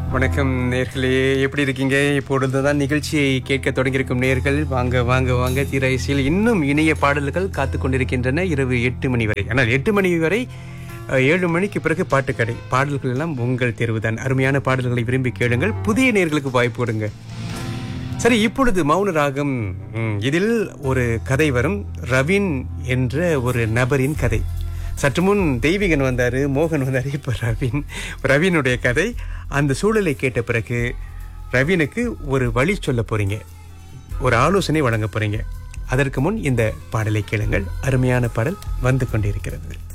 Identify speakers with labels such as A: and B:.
A: வணக்கம் நேர்களே எப்படி இருக்கீங்க இப்பொழுது தான் நிகழ்ச்சியை கேட்க தொடங்கியிருக்கும் நேர்கள் வாங்க வாங்க வாங்க திரைசில் இன்னும் இணைய பாடல்கள் காத்து கொண்டிருக்கின்றன இரவு எட்டு மணி வரை ஆனால் எட்டு மணி வரை அஹ், ஏழு மணிக்கு பிறகு பாட்டுக்கடை பாடல்கள் எல்லாம் உங்கள் தேர்வுதான் அருமையான பாடல்களை விரும்பி கேளுங்கள் புதிய நேர்களுக்கு வாய்ப்பு கொடுங்க சரி இப்பொழுது மௌன ராகம் ம், இதில் ஒரு கதை வரும் ரவின் என்ற ஒரு நபரின் கதை சற்று முன் தெய்வீகன் வந்தாரு மோகன் வந்தாரு இப்ப ரவின் ரவினுடைய கதை அந்த சூழலை கேட்ட பிறகு ரவினுக்கு ஒரு வழி சொல்ல போறீங்க ஒரு ஆலோசனை வழங்க போறீங்க அதற்கு முன் இந்த பாடலை கேளுங்கள் அருமையான பாடல் வந்து கொண்டிருக்கிறது